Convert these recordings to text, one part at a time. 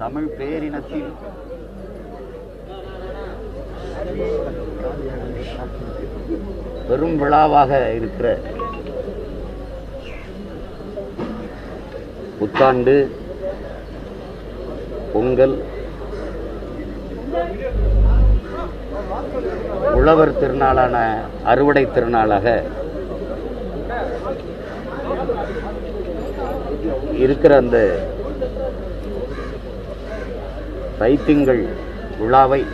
தமிழ் பேரினத்தில் பெரும் விழாவாக இருக்கிற புத்தாண்டு பொங்கல் உழவர் திருநாளான அறுவடை திருநாளாக இருக்கிற அந்த தைத்திங்கள் விழாவை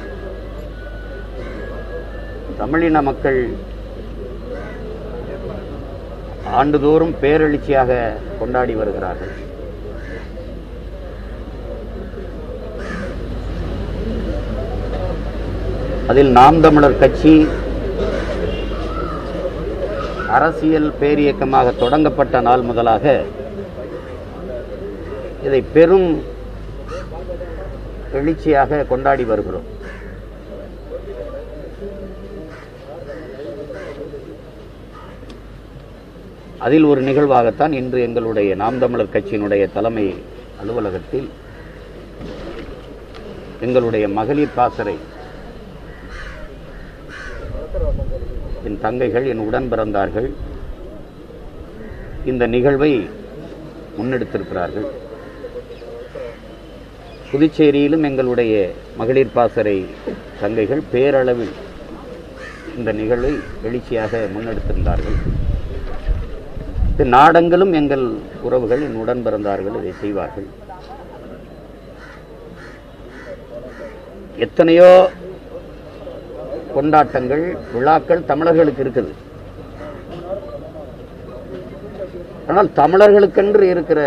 தமிழின மக்கள் ஆண்டுதோறும் பேரெழுச்சியாக கொண்டாடி வருகிறார்கள் அதில் நாம் தமிழர் கட்சி அரசியல் பேரியக்கமாக தொடங்கப்பட்ட நாள் முதலாக இதை பெரும் எழுச்சியாக கொண்டாடி வருகிறோம் அதில் ஒரு நிகழ்வாகத்தான் இன்று எங்களுடைய நாம் தமிழர் கட்சியினுடைய தலைமை அலுவலகத்தில் எங்களுடைய மகளிர் பாசறை என் தங்கைகள் என் உடன் பிறந்தார்கள் இந்த நிகழ்வை முன்னெடுத்திருக்கிறார்கள் புதுச்சேரியிலும் எங்களுடைய மகளிர் பாசறை தங்கைகள் பேரளவில் இந்த நிகழ்வை எழுச்சியாக முன்னெடுத்திருந்தார்கள் இது நாடெங்கிலும் எங்கள் உறவுகள் என் உடன் பிறந்தார்கள் இதை செய்வார்கள் எத்தனையோ கொண்டாட்டங்கள் விழாக்கள் தமிழர்களுக்கு இருக்குது ஆனால் தமிழர்களுக்கென்று இருக்கிற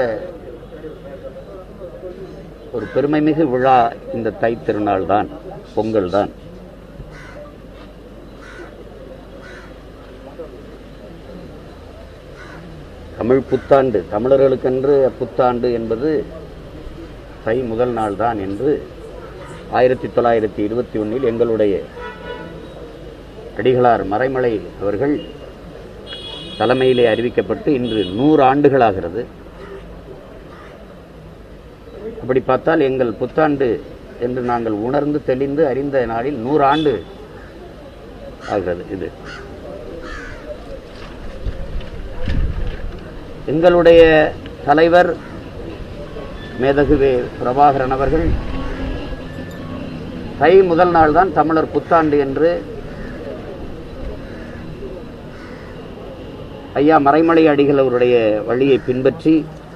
ஒரு பெருமைமிகு விழா இந்த தை திருநாள் தான் பொங்கல் தான் தமிழ் புத்தாண்டு தமிழர்களுக்கென்று புத்தாண்டு என்பது தை முதல் நாள் தான் என்று ஆயிரத்தி தொள்ளாயிரத்தி இருபத்தி ஒன்றில் எங்களுடைய அடிகளார் மறைமலை அவர்கள் தலைமையிலே அறிவிக்கப்பட்டு இன்று நூறு ஆண்டுகளாகிறது அப்படி பார்த்தால் எங்கள் புத்தாண்டு என்று நாங்கள் உணர்ந்து தெளிந்து அறிந்த நாளில் நூறு ஆண்டு ஆகிறது இது எங்களுடைய தலைவர் மேதகுவே பிரபாகரன் அவர்கள் தை முதல் நாள் தான் தமிழர் புத்தாண்டு என்று ஐயா மறைமலை அடிகள் அவருடைய வழியை பின்பற்றி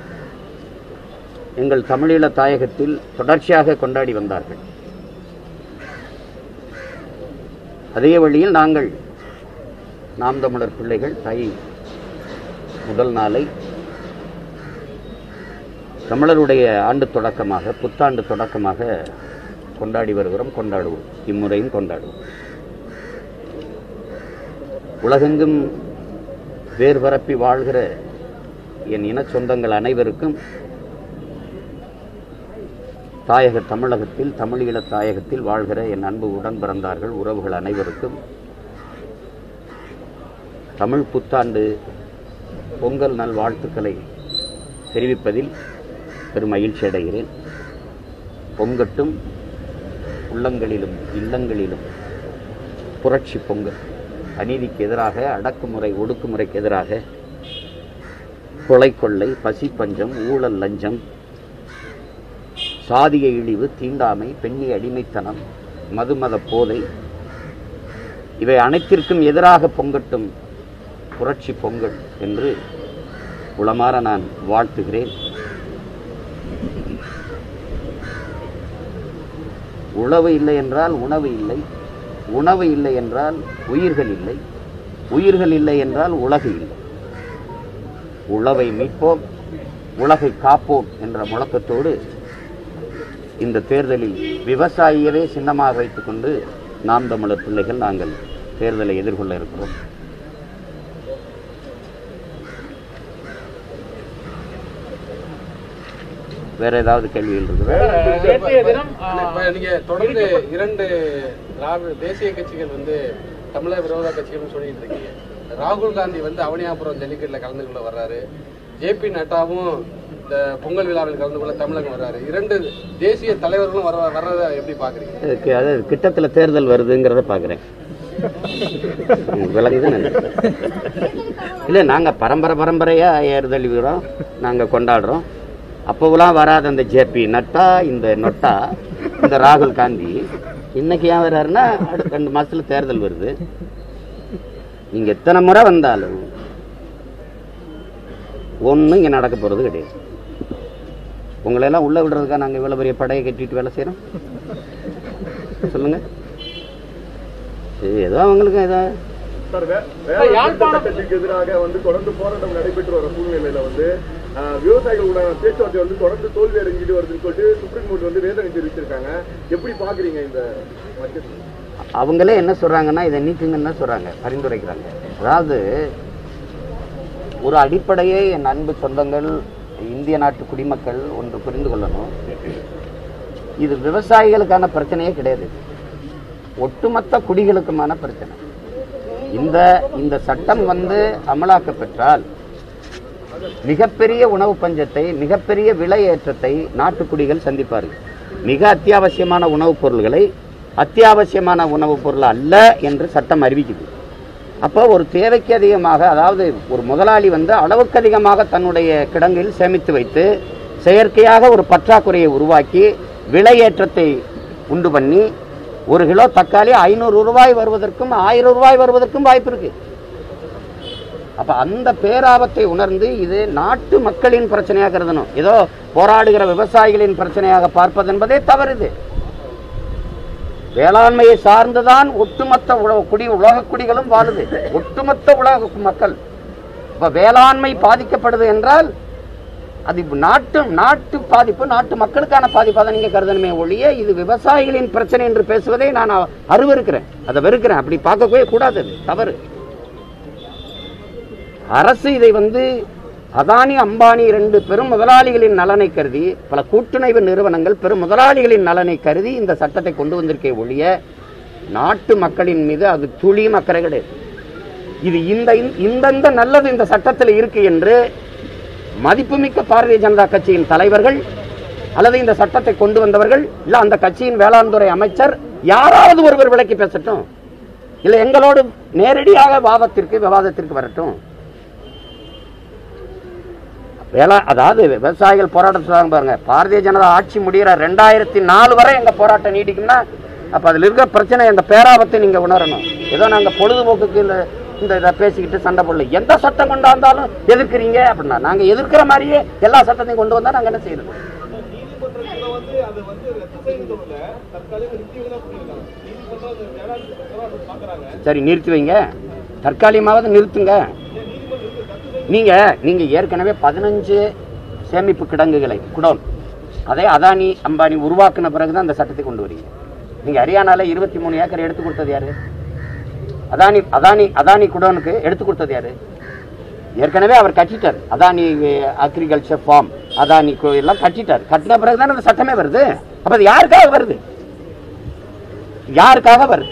எங்கள் தமிழீழ தாயகத்தில் தொடர்ச்சியாக கொண்டாடி வந்தார்கள் அதே வழியில் நாங்கள் நாம் தமிழர் பிள்ளைகள் தை முதல் நாளை தமிழருடைய ஆண்டு தொடக்கமாக புத்தாண்டு தொடக்கமாக கொண்டாடி வருகிறோம் கொண்டாடுவோம் இம்முறையும் கொண்டாடுவோம் உலகெங்கும் வேர் பரப்பி வாழ்கிற என் இன சொந்தங்கள் அனைவருக்கும் தாயக தமிழகத்தில் தமிழீழ தாயகத்தில் வாழ்கிற என் அன்பு உடன் பிறந்தார்கள் உறவுகள் அனைவருக்கும் தமிழ் புத்தாண்டு பொங்கல் நல் வாழ்த்துக்களை தெரிவிப்பதில் பெரும் மகிழ்ச்சி அடைகிறேன் பொங்கட்டும் உள்ளங்களிலும் இல்லங்களிலும் புரட்சி பொங்கல் அநீதிக்கு எதிராக அடக்குமுறை ஒடுக்குமுறைக்கு எதிராக கொலை கொள்ளை பசி பஞ்சம் ஊழல் லஞ்சம் சாதிய இழிவு தீண்டாமை பெண்ணிய அடிமைத்தனம் மதுமத போதை இவை அனைத்திற்கும் எதிராக பொங்கட்டும் புரட்சி பொங்கல் என்று உளமாற நான் வாழ்த்துகிறேன் உழவு இல்லை என்றால் உணவு இல்லை உணவு இல்லை என்றால் உயிர்கள் இல்லை உயிர்கள் இல்லை என்றால் உலகு இல்லை உழவை மீட்போம் உலகை காப்போம் என்ற முழக்கத்தோடு இந்த தேர்தலில் விவசாயியவே சின்னமாக வைத்துக்கொண்டு நாம் தமிழர் பிள்ளைகள் நாங்கள் தேர்தலை எதிர்கொள்ள இருக்கிறோம் வேற ஏதாவது கேள்விகள் இருக்குதா நேற்றைய தினம் ஆ, இப்ப நீங்க தொடர்ந்து இரண்டு திராவிட தேசிய கட்சிகள் வந்து தமிழக விரோத கட்சிகள்னு சொல்லிட்டு இருக்கீங்க ராகுல் காந்தி வந்து அவனியாபுரம் ஜல்லிக்கட்டுல கலந்து கொள்ள வர்றாரு ஜேபி நட்டாவும் இந்த பொங்கல் விழாவில் கலந்து கொள்ள தமிழகம் வர்றாரு இரண்டு தேசிய தலைவர்களும் வர வர்றதை எப்படி பாக்குறீங்க அதுக்கு அது கிட்டத்தில் தேர்தல் வருதுங்கிறத பார்க்குறேன் விலங்குதான் இல்லை நாங்கள் பரம்பரை பரம்பரையாக ஏறுதல் வீரம் நாங்கள் கொண்டாடுறோம் அப்போவெல்லாம் வராத அந்த ஜேபி நட்டா இந்த நொட்டா இந்த ராகுல் காந்தி இன்னைக்கு ஏன் வர்றாருன்னா அடுத்த ரெண்டு மாசத்துல தேர்தல் வருது நீங்க எத்தனை முறை வந்தாலும் ஒன்றும் இங்கே நடக்க போகிறது கிடையாது உங்களை எல்லாம் உள்ள விடுறதுக்கா நாங்கள் இவ்வளோ பெரிய படையை கட்டிட்டு வேலை செய்கிறோம் சொல்லுங்க சரி, ஏதோ அவங்களுக்கு ஏதோ சார், வே- வேளாண் சட்டத்திற்கு எதிராக வந்து தொடர்ந்து போராட்டம் நடைபெற்று வர சூழ்நிலையில வந்து ஆஹ், விவசாயிகளுடன் பேச்சுவார்த்தை வந்து தொடர்ந்து தோல்வி அடைஞ்சிட்டு வருதுன்னு சொல்லிட்டு சுப்ரீம் கோர்ட் வந்து வேதனை தெரிவிச்சிருக்காங்க எப்படி பாக்குறீங்க இந்த பட்ஜெட் அவங்களே என்ன சொல்றாங்கன்னா இதை நீக்குங்கன்னு தான் சொல்றாங்க பரிந்துரைக்கிறாங்க அதாவது ஒரு அடிப்படையே என் அன்பு சொந்தங்கள் இந்திய நாட்டு குடிமக்கள் ஒன்று புரிந்து கொள்ளணும் இது விவசாயிகளுக்கான பிரச்சனையே கிடையாது ஒட்டுமொத்த குடிகளுக்குமான பிரச்சனை இந்த இந்த சட்டம் வந்து அமலாக்க பெற்றால் மிகப்பெரிய உணவு பஞ்சத்தை மிகப்பெரிய விலை ஏற்றத்தை நாட்டுக்குடிகள் சந்திப்பார்கள் மிக அத்தியாவசியமான உணவுப் பொருள்களை அத்தியாவசியமான உணவுப் பொருள் அல்ல என்று சட்டம் அறிவிக்குது அப்போ ஒரு தேவைக்கு அதிகமாக அதாவது ஒரு முதலாளி வந்து அளவுக்கு அதிகமாக தன்னுடைய கிடங்கில் சேமித்து வைத்து செயற்கையாக ஒரு பற்றாக்குறையை உருவாக்கி விலையேற்றத்தை உண்டு பண்ணி ஒரு கிலோ தக்காளி ஐநூறு ரூபாய் வருவதற்கும் ஆயிரம் ரூபாய் வருவதற்கும் வாய்ப்பு இருக்கு அப்ப அந்த பேராபத்தை உணர்ந்து இது நாட்டு மக்களின் பிரச்சனையாக கருதணும் ஏதோ போராடுகிற விவசாயிகளின் பிரச்சனையாக பார்ப்பது என்பதே தவறு இது வேளாண்மையை சார்ந்துதான் ஒட்டுமொத்த உலக குடி உலக குடிகளும் வாழுது ஒட்டுமொத்த உலக மக்கள் இப்ப வேளாண்மை பாதிக்கப்படுது என்றால் அது இப்ப நாட்டு நாட்டு பாதிப்பு நாட்டு மக்களுக்கான பாதிப்பாக தான் நீங்க கருதணுமே ஒழிய இது விவசாயிகளின் பிரச்சனை என்று பேசுவதை நான் அருவருக்கிறேன் அதை வெறுக்கிறேன் அப்படி பார்க்கவே கூடாது அது தவறு அரசு இதை வந்து அதானி அம்பானி இரண்டு பெரும் முதலாளிகளின் நலனை கருதி பல கூட்டுணைவு நிறுவனங்கள் பெரும் முதலாளிகளின் நலனை கருதி இந்த சட்டத்தை கொண்டு வந்திருக்கே ஒழிய நாட்டு மக்களின் மீது அது துளியும் அக்கறை கிடையாது இது இந்த இந்தந்த நல்லது இந்த சட்டத்தில் இருக்கு என்று மதிப்புமிக்க பாரதிய ஜனதா கட்சியின் தலைவர்கள் அல்லது இந்த சட்டத்தை கொண்டு வந்தவர்கள் இல்ல அந்த கட்சியின் வேளாண் துறை அமைச்சர் யாராவது ஒருவர் விளக்கி பேசட்டும் இல்ல எங்களோடு நேரடியாக வாதத்திற்கு விவாதத்திற்கு வரட்டும் வேளா அதாவது விவசாயிகள் போராட்டம் சொல்றாங்க பாருங்க பாரதிய ஜனதா ஆட்சி முடிகிற ரெண்டாயிரத்தி நாலு வரை எங்க போராட்டம் நீடிக்கும்னா அப்ப அதுல இருக்கிற பிரச்சனை இந்த பேராபத்தை நீங்க உணரணும் ஏதோ நாங்க பொழுதுபோக்குக்கு இந்த இந்த இதை பேசிக்கிட்டு சண்டை போடல எந்த சட்டம் கொண்டாந்தாலும் எதிர்க்கிறீங்க அப்படின்னா நாங்க எதிர்க்கிற மாதிரியே எல்லா சட்டத்தையும் கொண்டு வந்தா நாங்க என்ன செய்யணும் நீதிமன்றத்துல வந்து அது வந்து ரத்து செய்யறதுல தற்காலிக நிறுத்தியதான் பண்ணிருக்காங்க நீதிமன்றம் அது வேளாண் போராட்டம் பாக்குறாங்க சரி நிறுத்தி வைங்க தற்காலிகமாவது நிறுத்துங்க நீங்க நீங்க ஏற்கனவே பதினஞ்சு சேமிப்பு கிடங்குகளை குடோன் அதை அதானி அம்பானி உருவாக்குன பிறகுதான் அந்த சட்டத்தை கொண்டு வரீங்க நீங்க ஹரியானால இருபத்தி மூணு ஏக்கர் எடுத்து கொடுத்தது யாரு அதானி அதானி அதானி குடோனுக்கு எடுத்து கொடுத்தது யாரு ஏற்கனவே அவர் கட்டிட்டார் அதானி அக்ரிகல்ச்சர் ஃபார்ம் அதானி கு- எல்லாம் கட்டிட்டார் கட்டின பிறகுதான் அந்த சட்டமே வருது அப்ப அது யாருக்காக வருது யாருக்காக வருது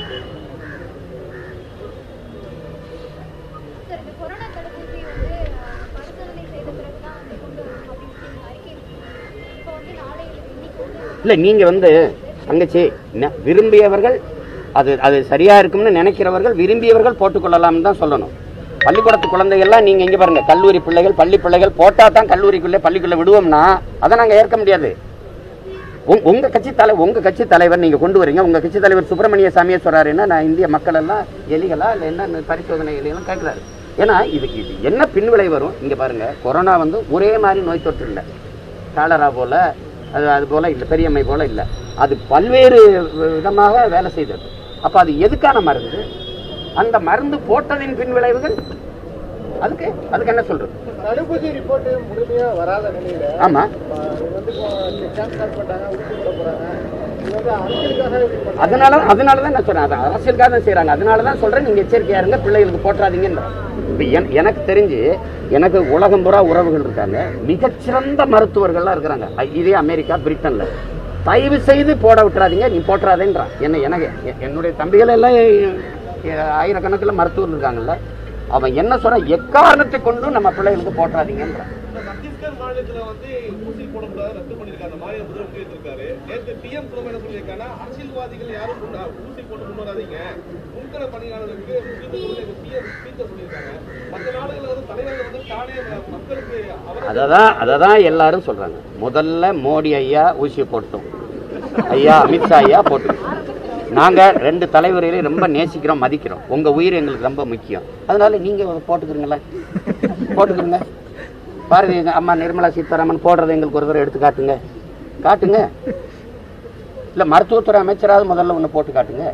சார் இந்த கொரோனா தடுப்பூசி வந்து அஹ், பரிசோதனை செய்த பிறகுதான் வந்து கொண்டு வரணும் அப்படின்னு சொல்லி அறிக்கை விட்டுருக்காங்க. இப்போ வந்து நாளை இன்னைக்கு வந்து இல்லை நீங்கள் வந்து தங்கச்சி ந- விரும்பியவர்கள் அது அது சரியா இருக்கும்னு நினைக்கிறவர்கள் விரும்பியவர்கள் போட்டுக்கொள்ளலாம்னு தான் சொல்லணும் பள்ளிக்கூடத்து குழந்தைகள்லாம் நீங்கள் இங்கே பாருங்க கல்லூரி பிள்ளைகள் பள்ளி பிள்ளைகள் போட்டால் தான் கல்லூரிக்குள்ளே பள்ளிக்குள்ளே விடுவோம்னா அதை நாங்கள் ஏற்க முடியாது உங் உங்க கட்சி தலை உங்க கட்சி தலைவர் நீங்க கொண்டு வரீங்க உங்க கட்சி தலைவர் சுப்பிரமணிய சாமியே சொல்றாருன்னா நான் இந்திய மக்கள் எல்லாம் எலிகளா இல்லை என்ன பரிசோதனை எலிகளும் கேட்கிறாரு ஏன்னா இதுக்கு இது என்ன பின்விளை வரும் இங்க பாருங்க கொரோனா வந்து ஒரே மாதிரி நோய் தொற்று இல்லை காலரா போல அது அது போல இல்லை பெரியம்மை போல இல்லை அது பல்வேறு விதமாக வேலை செய்தது அப்ப அது எதுக்கான மருந்து அந்த மருந்து போட்டதின் பின்விளைவுகள் அதுக்கு அதுக்கு என்ன சொல்றது தடுப்பூசி ரிப்போர்ட் முழுமையா வராத நிலையில ஆமா இது வந்து இப்போ கேம்ப் ஸ்டார்ட் பண்ணிட்டாங்க ஊசி போட போறாங்க இது வந்து அரசியலுக்காக இப்படி பண்றாங்க. அதனால அதனால தான் நான் சொல்றேன் அது அரசியலுக்காக தான் செய்றாங்க அதனால தான் சொல்றேன் நீங்க எச்சரிக்கையா இருங்க பிள்ளைகளுக்கு போட்டுறாதீங்கன்ற இப்போ என் எனக்கு தெரிஞ்சு எனக்கு உலகம் பூரா உறவுகள் இருக்காங்க மிகச்சிறந்த மருத்துவர்கள்லாம் இருக்கிறாங்க அ- இதே அமெரிக்கா பிரிட்டன்ல தயவு செய்து போட விட்டுறாதீங்க நீ போட்டுறாதேன்றான் என்ன எனக்கு எ- என்னுடைய தம்பிகள் எல்லாம் எ- எ- ஆயிரக்கணக்கில் மருத்துவர் இருக்காங்கல்ல அவன் என்ன சொல்றான் எக்காரணத்தை கொண்டும் நம்ம பிள்ளைகளுக்கு போட்டுறாதீங்கன்றான் சத்தீஸ்கர் மாநிலத்துல வந்து ஊசி போடக்கூடாது ரத்து பண்ணிருக்காங்க மாநில முதல்வர் முடிவெடுத்திருக்காரு நேற்று பிஎம் குழும என்ன சொல்லியிருக்காங்கன்னா அரசியல்வாதிகள் யாரும் முன்ன- ஊசி போட்டு முன் வராதீங்க முன்கள பணியாளர்களுக்கு முக்கியத்துவம் பிஎம் ஸ்பீக்கர் சொல்லியிருக்காங்க மற்ற நாடுகள் வந்து தலைவர்கள் வந்து தானே ம- மக்களுக்கு அவர அதை தான் அதை தான் எல்லாரும் சொல்றாங்க முதல்ல மோடி ஐயா ஊசி போட்டோம் ஐயா அமித்ஷா ஐயா போட்டோம் நாங்க ரெண்டு தலைவர்களையும் ரொம்ப நேசிக்கிறோம் மதிக்கிறோம் உங்க உயிர் எங்களுக்கு ரொம்ப முக்கியம் அதனால நீங்க போட்டுக்கிறீங்களேன் போட்டுக்கிறீங்க பாரதிய ஜன- அம்மா நிர்மலா சீதாராமன் போடுறதை எங்களுக்கு ஒரு தடவை எடுத்து காட்டுங்க காட்டுங்க இல்ல மருத்துவத்துறை அமைச்சராவது முதல்ல ஒன்று போட்டு காட்டுங்க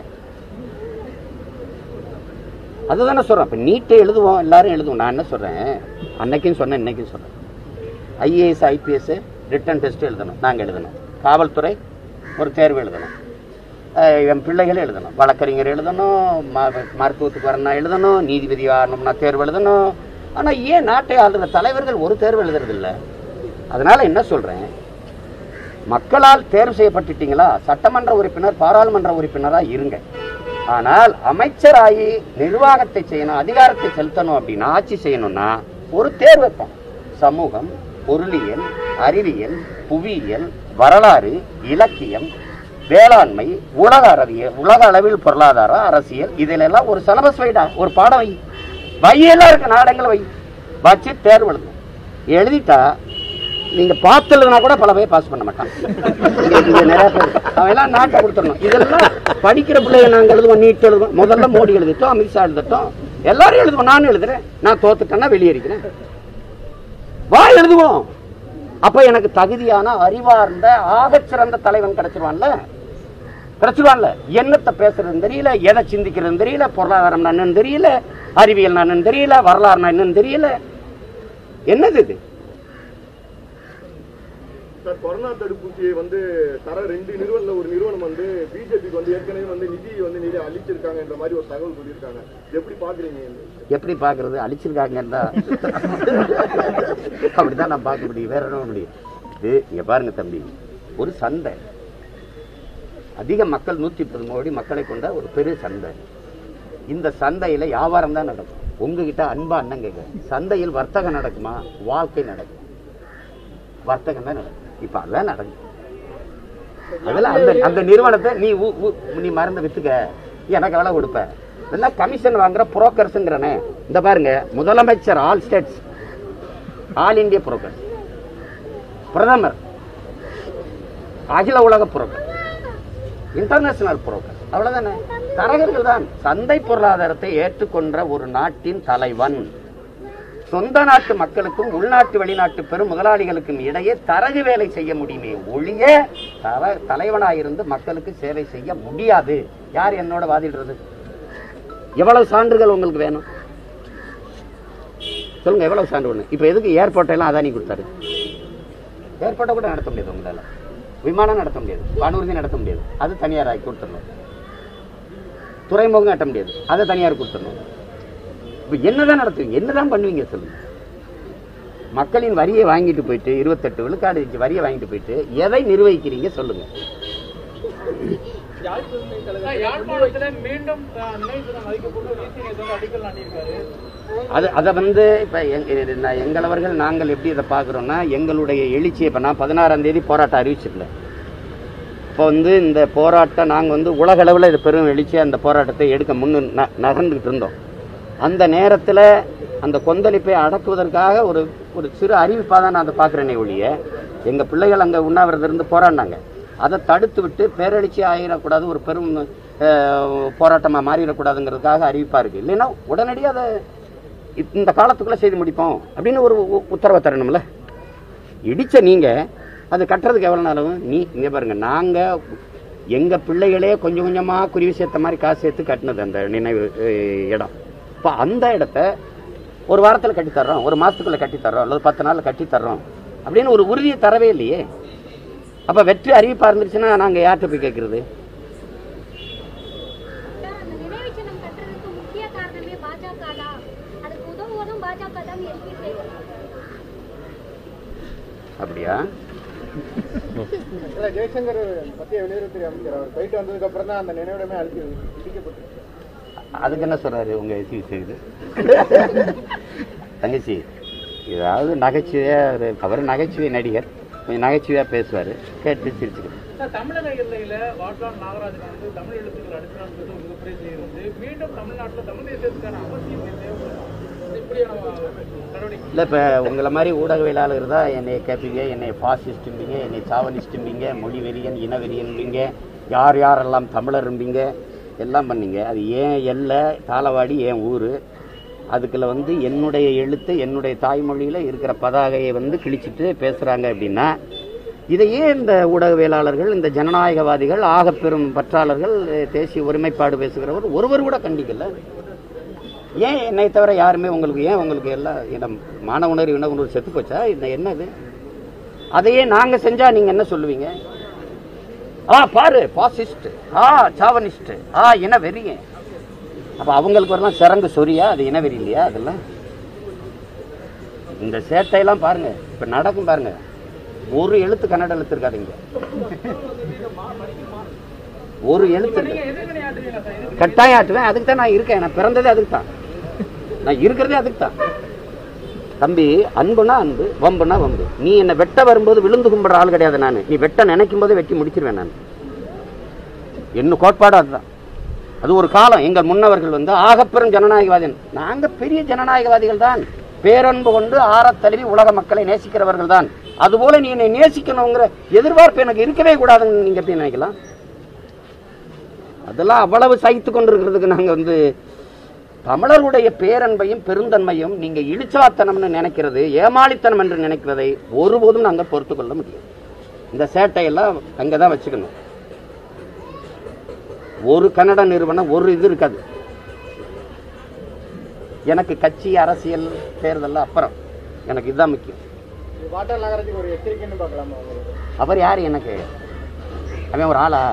அதுதானே சொல்றேன் இப்போ நீட்டை எழுதுவோம் எல்லாரும் எழுதுவோம் நான் என்ன சொல்றேன் அன்னைக்கும் சொன்னேன் இன்னைக்கும் சொல்றேன் ஐஏஎஸ் ஐபிஎஸ் ரிட்டன் டெஸ்ட் எழுதணும் நாங்கள் எழுதணும் காவல்துறை ஒரு தேர்வு எழுதணும் அஹ் என் பிள்ளைகள் எழுதணும் வழக்கறிஞர் எழுதணும் ம- மருத்துவத்துக்கு வரணும் எழுதணும் நீதிபதி ஆகணும்னா தேர்வு எழுதணும் ஆனால் ஏன் நாட்டை ஆளுகிற தலைவர்கள் ஒரு தேர்வு எழுதுறது இல்ல அதனால என்ன சொல்றேன் மக்களால் தேர்வு செய்யப்பட்டுட்டீங்களா சட்டமன்ற உறுப்பினர் பாராளுமன்ற உறுப்பினரா இருங்க ஆனால் அமைச்சராகி நிர்வாகத்தை செய்யணும் அதிகாரத்தை செலுத்தணும் அப்படின்னா ஆட்சி செய்யணும்னா ஒரு தேர்வு வைப்போம் சமூகம் பொருளியல் அறிவியல் புவியியல் வரலாறு இலக்கியம் வேளாண்மை உலக அறிவியல் உலக அளவில் பொருளாதாரம் அரசியல் இதில் எல்லாம் ஒரு சிலபஸ் வைடா ஒரு பாடம் வை வையெல்லாம் இருக்கு நாடங்களை வை வச்சு தேர்வு எழுதணும் எழுதிட்டா நீங்க பார்த்ததுனா கூட பல பேர் பாஸ் பண்ண மாட்டான் இங்க- இங்க நிறைய பேர் அவன் எல்லாம் நாட்டை கொடுத்துடணும் இதெல்லாம் படிக்கிற பிள்ளைங்க நாங்க எழுதுவோம் நீட் எழுதுவோம் முதல்ல மோடி எழுதிட்டோம் அமித்ஷா எழுதட்டும் எல்லாரும் எழுதுவோம் நானும் எழுதுறேன் நான் தோத்துட்டேன்னா வெளியேறிக்கிறேன் வா எழுதுவோம் அப்ப எனக்கு தகுதியான அறிவார்ந்த ஆகச்சிறந்த தலைவன் கிடைச்சிருவான்ல கிடைச்சிருவான்ல என்னத்தை பேசுறதுன்னு தெரியல எதை சிந்திக்கிறதுன்னு தெரியல பொருளாதாரம் என்னன்னு தெரியல அறிவியல் என்னன்னு தெரியல வரலாறு என்னன்னு தெரியல என்னது இது சார் கொரோனா தடுப்பூசியை வந்து தர ரெண்டு நிறுவனம்ல ஒரு நிறுவனம் வந்து பிஜேபிக்கு வந்து ஏற்கனவே வந்து நிதி வந்து நிதி அளிச்சிருக்காங்க என்ற மாதிரி ஒரு தகவல் சொல்லியிருக்காங்க எப்படி பாக்குறீங்க இந்த விஷயம்? எப்படி பார்க்கறது அழிச்சிருக்காங்கன்னா அப்படிதான் நான் பார்க்க முடியும் வேற என்ன முடியும் இது இங்க பாருங்க தம்பி ஒரு சந்தை அதிக மக்கள் நூத்தி முப்பது கோடி மக்களை கொண்ட ஒரு பெரிய சந்தை இந்த சந்தையில வியாபாரம் தான் நடக்கும் உங்ககிட்ட அன்பா அண்ணன் கேட்க சந்தையில் வர்த்தகம் நடக்குமா வாழ்க்கை நடக்கும் வர்த்தகம் தான் நடக்கும் இப்ப அதான் நடக்கும் அதெல்லாம் அந்த அந்த நிறுவனத்தை நீ ஊ- ஊ- நீ மருந்து வித்துக்க எனக்கு எவ்வளவு கொடுப்ப இதெல்லாம் கமிஷன் வாங்குற புரோக்கர்ஸுங்கிறனே இந்த பாருங்க முதலமைச்சர் ஆல் ஸ்டேட்ஸ் ஆல் இந்திய புரோக்கர்ஸ் பிரதமர் அகில உலக புரோக்கர் இன்டர்நேஷனல் புரோக்கர் அவ்வளவுதானே தரகர்கள் தான் சந்தை பொருளாதாரத்தை ஏற்றுக்கொண்ட ஒரு நாட்டின் தலைவன் சொந்த நாட்டு மக்களுக்கும் உள்நாட்டு வெளிநாட்டு பெரும் முதலாளிகளுக்கும் இடையே தரகு வேலை செய்ய முடியுமே ஒழிய தர தலைவனாயிருந்து மக்களுக்கு சேவை செய்ய முடியாது யார் என்னோட வாதிடுறது எவ்வளவு சான்றுகள் உங்களுக்கு வேணும் சொல்லுங்க எவ்வளவு சான்று வேணும் இப்போ எதுக்கு ஏர்போர்ட் எல்லாம் அதானி கொடுத்தாரு ஏர்போர்ட்டை கூட நடத்த முடியாது உங்களால விமானம் நடத்த முடியாது வானூர்தி நடத்த முடியாது அது தனியார் ஆக்கி கொடுத்துடணும் துறைமுகம் கட்ட முடியாது அதை தனியார் கொடுத்துடணும் இப்போ என்னதான் நடத்துவீங்க என்னதான் பண்ணுவீங்க சொல்லுங்க மக்களின் வரியை வாங்கிட்டு போயிட்டு இருபத்தெட்டு விழுக்காடு வரியை வாங்கிட்டு போயிட்டு எதை நிர்வகிக்கிறீங்க சொல்லுங்க யாழ்ப்பாணத்துல மீண்டும் அஹ், நினைவு தினம் மதிக்கப்பட்டு ஒரு ஈசி நேற்று வந்து அடிக்கல் நாட்டியிருக்காரு அது அதை வந்து இப்போ எங்களவர்கள் நாங்கள் எப்படி இதை பார்க்குறோன்னா எங்களுடைய எழுச்சியை இப்போ நான் பதினாறாம் தேதி போராட்டம் அறிவிச்சிடல இப்போ வந்து இந்த போராட்டம் நாங்கள் வந்து உலகளவில் இது பெரும் எழுச்சியாக அந்த போராட்டத்தை எடுக்க முன்னு ந- நகர்ந்துக்கிட்டு இருந்தோம் அந்த நேரத்தில் அந்த கொந்தளிப்பை அடக்குவதற்காக ஒரு ஒரு சிறு அறிவிப்பாக தான் நான் அதை பார்க்குறேனே ஒழிய எங்கள் பிள்ளைகள் அங்கே உண்ணாவிரதம் இருந்து போராடினாங்க அதை தடுத்து விட்டு பேரெழுச்சி ஆகிடக்கூடாது ஒரு பெரும் போராட்டமாக மாறிடக்கூடாதுங்கிறதுக்காக அறிவிப்பாக இருக்குது இல்லைன்னா உடனடியாக அதை இப்- இந்த காலத்துக்குள்ளே செய்து முடிப்போம் அப்படின்னு ஒரு உ- உத்தரவை தரணும்ல இடிச்ச நீங்க அது கட்டுறதுக்கு எவ்வளவு நாள் ஆகும் நீ இங்க பாருங்க நாங்க எங்க பிள்ளைகளே கொஞ்சம் கொஞ்சமா குருவி சேர்த்த மாதிரி காசு சேர்த்து கட்டினது அந்த நினைவு அஹ், இடம் இப்போ அந்த இடத்த ஒரு வாரத்தில் கட்டி தர்றோம் ஒரு மாசத்துக்குள்ள கட்டி தர்றோம் அல்லது பத்து நாள்ல கட்டி தர்றோம் அப்படின்னு ஒரு உறுதியை தரவே இல்லையே அப்ப வெற்றி அறிவிப்பா இருந்துச்சுன்னா நாங்க யார்கிட்ட போய் கேட்கறது அந்த நினைவு சின்னம் கட்டுறதுக்கு முக்கிய காரணமே பாஜக தான் அதுக்கு உதவுவதும் பாஜக தான் எஸ்பி சேகர் அப்படியா இல்ல, ஜெய்சங்கர் மத்திய வெளியுறவுத்துறை அமைச்சர் அவர் போயிட்டு வந்ததுக்கு அப்புறம் தான் அந்த நினைவிடமே அழிச்சு இடிக்கப்பட்டிருக்கு அதுக்கு என்ன சொல்றாரு உங்க எஸ்வி செய்து தங்கச்சி ஏதாவது நகைச்சுவையாக அவர் நகைச்சுவை நடிகர் கொஞ்சம் நகைச்சுவையாக பேசுவார் கேட்டு சிரிச்சுக்கிட்டு சார் தமிழக எல்லையில வாட்டான் நாகராஜன் வந்து தமிழ் எழுத்துக்கள் அடிக்கிறான்றது ஒரு மிகப்பெரிய செய்தி வந்து மீண்டும் தமிழ்நாட்டில் தமிழ் தேசியத்துக்கான அவசியம் தேவைப்படுதா இப்படியான நடவடிக்கை இல்லை இப்போ உங்களை மாதிரி ஊடகவியலாளர் தான் என்னை கேட்பீங்க என்னை ஃபாசிஸ்ட்டும்பீங்க என்னை சாவனிஸ்ட்டும்பீங்க மொழி வெறியன் இனவெறியன்பீங்க யார் யாரெல்லாம் தமிழரும்பீங்க எல்லாம் பண்ணீங்க அது ஏன் எல்லை தாளவாடி என் ஊர் அதுக்குள்ள வந்து என்னுடைய எழுத்து என்னுடைய தாய்மொழியில் இருக்கிற பதாகையை வந்து கிழிச்சிட்டு பேசுகிறாங்க அப்படின்னா இதையே இந்த ஊடகவியலாளர்கள் இந்த ஜனநாயகவாதிகள் ஆகப்பெரும் பற்றாளர்கள் தேசிய ஒருமைப்பாடு பேசுகிறவர் ஒருவர் கூட கண்டிக்கல ஏன் என்னை தவிர யாருமே உங்களுக்கு ஏன் உங்களுக்கு எல்லாம் இனம் மான உணர்வு இன உணர்வு செத்து போச்சா இந்த என்னது அதையே நாங்க செஞ்சா நீங்க என்ன சொல்லுவீங்க ஆ பாரு பாசிஸ்ட் ஆ சாவனிஸ்ட் ஆ இன வெறிய அப்ப அவங்களுக்கு வரலாம் சிறங்கு சொரியா அது இனவெறி இல்லையா அதெல்லாம் இந்த சேட்டையெல்லாம் பாருங்க இப்ப நடக்கும் பாருங்க ஒரு எழுத்து கன்னட எழுத்து இருக்காதுங்க ஒரு எழுத்து இல்லை. எதிர்வினை ஆற்றுவீங்களா சார் இது கட்டாயம் ஆட்டுவேன் அதுக்கு தான் நான் இருக்கேன் நான் பிறந்ததே அதுக்கு தான் நான் இருக்கிறதே அதுக்கு தான் தம்பி அன்புனா அன்பு வம்புனா வம்பு நீ என்னை வெட்ட வரும்போது விழுந்து கும்பிடுற ஆள் கிடையாது நான் நீ வெட்ட நினைக்கும் போதே வெட்டி முடிச்சிருவேன் நான் என்ன கோட்பாடு அதுதான் அது ஒரு காலம் எங்கள் முன்னவர்கள் வந்து ஆகப்பெரும் ஜனநாயகவாதி நாங்க பெரிய ஜனநாயகவாதிகள் தான் பேரன்பு கொண்டு ஆறத் தழுவி உலக மக்களை நேசிக்கிறவர்கள் தான் அதுபோல நீ என்னை நேசிக்கணுங்கிற எதிர்பார்ப்பு எனக்கு இருக்கவே கூடாதுன்னு நீங்க எப்படி நினைக்கலாம் அதெல்லாம் அவ்வளவு சகித்து கொண்டிருக்கிறதுக்கு நாங்க வந்து தமிழருடைய பேரன்பையும் பெருந்தன்மையும் நீங்க இழிச்சாத்தனம்னு நினைக்கிறது ஏமாளித்தனம் என்று நினைக்கிறதை ஒருபோதும் நாங்க பொறுத்து கொள்ள முடியும் இந்த சேட்டையெல்லாம் அங்கதான் தான் வச்சுக்கணும் ஒரு கன்னட நிறுவனம் ஒரு இது இருக்காது எனக்கு கட்சி அரசியல் தேர்தல் அப்புறம் எனக்கு இதுதான் முக்கியம் வாட்டார் நகரத்துக்கு ஒரு எச்சரிக்கைன்னு பார்க்கலாமா உங்களுக்கு அவர் யார் எனக்கு அவன் ஒரு ஆளா